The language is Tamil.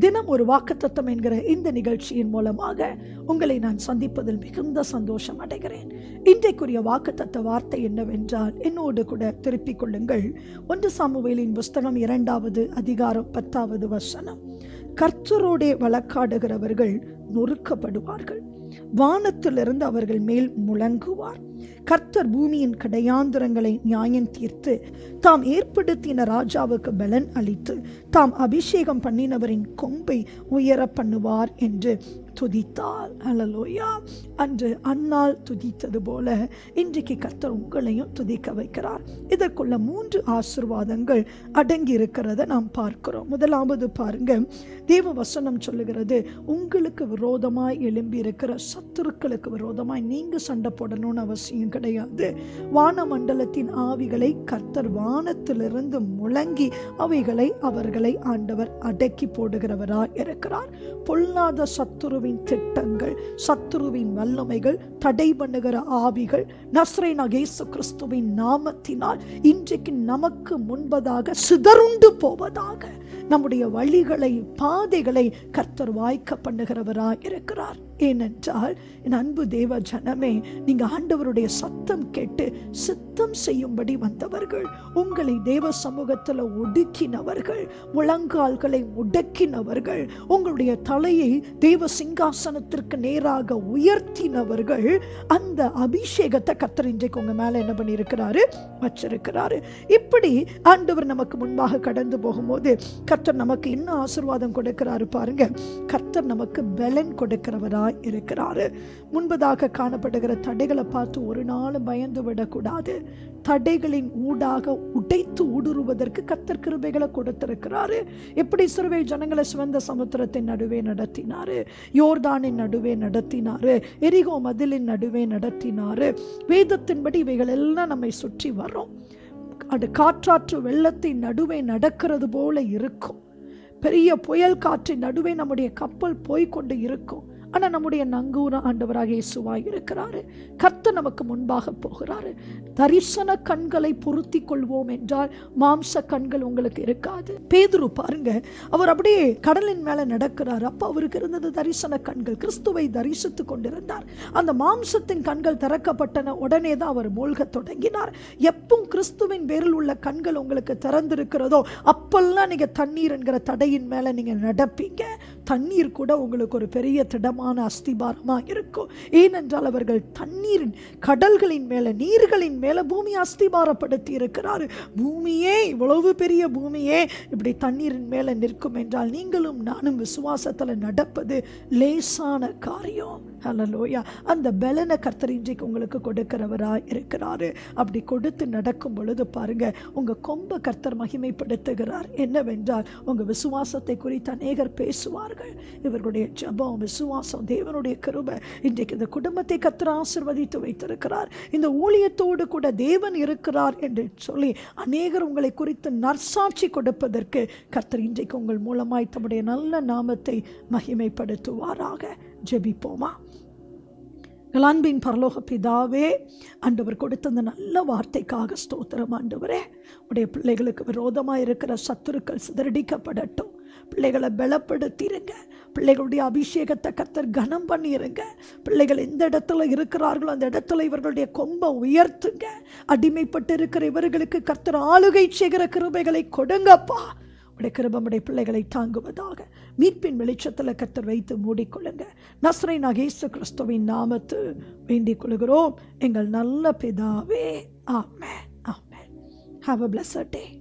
தினம் ஒரு வாக்குத்தத்தம் என்கிற இந்த நிகழ்ச்சியின் மூலமாக உங்களை நான் சந்திப்பதில் மிகுந்த சந்தோஷம் அடைகிறேன் இன்றைக்குரிய வாக்குத்தத்த வார்த்தை என்னவென்றால் என்னோடு கூட திருப்பிக் கொள்ளுங்கள் ஒன்று சாமுவேலின் புஸ்தகம் இரண்டாவது அதிகாரம் பத்தாவது வசனம் கர்த்தரோடே வழக்காடுகிறவர்கள் நொறுக்கப்படுவார்கள் வானத்திலிருந்து அவர்கள் மேல் முழங்குவார் கர்த்தர் பூமியின் கடையாந்திரங்களை நியாயம் தீர்த்து தாம் ஏற்படுத்தின ராஜாவுக்கு பலன் அளித்து தாம் அபிஷேகம் பண்ணினவரின் கொம்பை உயர பண்ணுவார் என்று துதித்தாள் ஹalleluya அன்று அன்னாள் துதித்தது போல இன்றைக்கு கர்த்தர் உங்களையும் துதிக்க வைக்கிறார் இதற்குள்ள மூன்று ஆசிர்வாதங்கள் அடங்கி இருக்கிறத நாம் பார்க்கிறோம் முதலாவது பாருங்க தேவ வசனம் சொல்லுகிறது உங்களுக்கு விரோதமாய் எழும்பி இருக்கிற சத்துருக்களுக்கு விரோதமாய் நீங்க சண்டை போடணும்னு அவசியம் கிடையாது வானமண்டலத்தின் ஆவிகளை கர்த்தர் வானத்திலிருந்து முழங்கி அவைகளை அவர்களை ஆண்டவர் அடக்கி போடுகிறவராய் இருக்கிறார் பொல்லாத சத்துருவின் திட்டங்கள் சத்துருவின் வல்லமைகள் தடை பண்ணுகிற ஆவிகள் நஸ்ரே நகேசு கிறிஸ்துவின் நாமத்தினால் இன்றைக்கு நமக்கு முன்பதாக சிதறுண்டு போவதாக நம்முடைய வழிகளை பாதைகளை கர்த்தர் வாய்க்க பண்ணுகிறவராய் இருக்கிறார் ஏனென்றால் என் அன்பு தேவ ஜனமே நீங்க ஆண்டவருடைய சத்தம் கேட்டு சித்தம் செய்யும்படி வந்தவர்கள் உங்களை தேவ சமூகத்தில் ஒடுக்கினவர்கள் முழங்கால்களை முடக்கினவர்கள் உங்களுடைய தலையை தேவ சிங்காசனத்திற்கு நேராக உயர்த்தினவர்கள் அந்த அபிஷேகத்தை கர்த்தர் இன்றைக்கு உங்க மேல என்ன பண்ணியிருக்கிறாரு வச்சிருக்கிறாரு இப்படி ஆண்டவர் நமக்கு முன்பாக கடந்து போகும்போது கர்த்தர் நமக்கு என்ன ஆசீர்வாதம் கொடுக்கிறாரு பாருங்க கர்த்தர் நமக்கு பலன் கொடுக்கிறவராய் இருக்கிறாரு முன்பதாக காணப்படுகிற தடைகளை பார்த்து ஒரு நாள் பயந்து விடக்கூடாது தடைகளின் ஊடாக உடைத்து ஊடுருவதற்கு கர்த்தர் கிருபைகளை கொடுத்திருக்கிறாரு எப்படி சிறுவை ஜனங்களை சிவந்த சமுத்திரத்தின் நடுவே நடத்தினாரு யோர்தானின் நடுவே நடத்தினாரு எரிகோ மதிலின் நடுவே நடத்தினாரு வேதத்தின்படி இவைகள் எல்லாம் நம்மை சுற்றி வரும் அது காற்றாற்று வெள்ளத்தின் நடுவே நடக்கிறது போல இருக்கும் பெரிய புயல் காற்றின் நடுவே நம்முடைய கப்பல் போய்க்கொண்டு இருக்கும் ஆனால் நம்முடைய நங்கூர ஆண்டவராக இயேசுவாய் இருக்கிறாரு கர்த்தர் நமக்கு முன்பாக போகிறாரு தரிசன கண்களை பொருத்தி கொள்வோம் என்றால் மாம்ச கண்கள் உங்களுக்கு இருக்காது பேதுரு பாருங்க அவர் அப்படியே கடலின் மேல நடக்கிறார் அப்ப அவருக்கு இருந்தது தரிசன கண்கள் கிறிஸ்துவை தரிசித்து கொண்டிருந்தார் அந்த மாம்சத்தின் கண்கள் திறக்கப்பட்டன உடனே தான் அவர் மூழ்க தொடங்கினார் எப்பவும் கிறிஸ்துவின் பேரில் உள்ள கண்கள் உங்களுக்கு திறந்திருக்கிறதோ அப்பெல்லாம் நீங்க தண்ணீர் என்கிற தடையின் மேல நீங்க நடப்பீங்க தண்ணீர் கூட உங்களுக்கு ஒரு பெரிய திடமான அஸ்திபாரமா இருக்கும் ஏனென்றால் அவர்கள் தண்ணீரின் கடல்களின் மேல நீர்களின் மேல பூமி அஸ்திபாரப்படுத்தி இருக்கிறார் பூமியே இவ்வளவு பெரிய பூமியே இப்படி தண்ணீரின் மேல நிற்கும் என்றால் நீங்களும் நானும் விசுவாசத்துல நடப்பது லேசான காரியம் ஹalleluya அந்த பலனை கர்த்தர் இன்றைக்கு உங்களுக்கு கொடுக்கிறவராய் இருக்கிறாரு அப்படி கொடுத்து நடக்கும் பொழுது பாருங்க உங்க கொம்ப கர்த்தர் மகிமைப்படுத்துகிறார் என்னவென்றால் உங்க விசுவாசத்தை குறித்து அநேகர் பேசுவார்கள் இவர்களுடைய ஜெபம் விசுவாசம் தேவனுடைய கிருபை இன்றைக்கு இந்த குடும்பத்தை கர்த்தர் ஆசிர்வதித்து வைத்திருக்கிறார் இந்த ஊழியத்தோடு கூட தேவன் இருக்கிறார் என்று சொல்லி அநேகர் உங்களை குறித்து நற்சாட்சி கொடுப்பதற்கு கர்த்தர் இன்றைக்கு உங்கள் மூலமாய் தம்முடைய நல்ல நாமத்தை மகிமைப்படுத்துவாராக ஜெபிப்போமா எங்கள் அன்பின் பரலோக பிதாவே ஆண்டவர் கொடுத்த அந்த நல்ல வார்த்தைக்காக ஸ்தோத்திரம் ஆண்டவரே உடைய பிள்ளைகளுக்கு விரோதமாக இருக்கிற சத்துருக்கள் சிதறடிக்கப்படட்டும் பிள்ளைகளை பலப்படுத்திடுங்க பிள்ளைகளுடைய அபிஷேகத்தை கத்தர் கனம் பண்ணிருங்க பிள்ளைகள் எந்த இடத்துல இருக்கிறார்களோ அந்த இடத்துல இவர்களுடைய கொம்பை உயர்த்துங்க அடிமைப்பட்டு இருக்கிற இவர்களுக்கு கர்த்தர் ஆளுகை செய்கிற கிருபைகளை கொடுங்கப்பா உடைய கிருபமுடைய பிள்ளைகளை தாங்குவதாக மீட்பின் வெளிச்சத்தில் கத்தர் வைத்து மூடிக்கொள்ளுங்க நஸ்ரை நகேசு கிறிஸ்துவின் நாமத்து வேண்டிக் கொள்கிறோம் எங்கள் நல்ல பிதாவே ஆமே ஆமே ஹாவ் அ பிளஸ் டே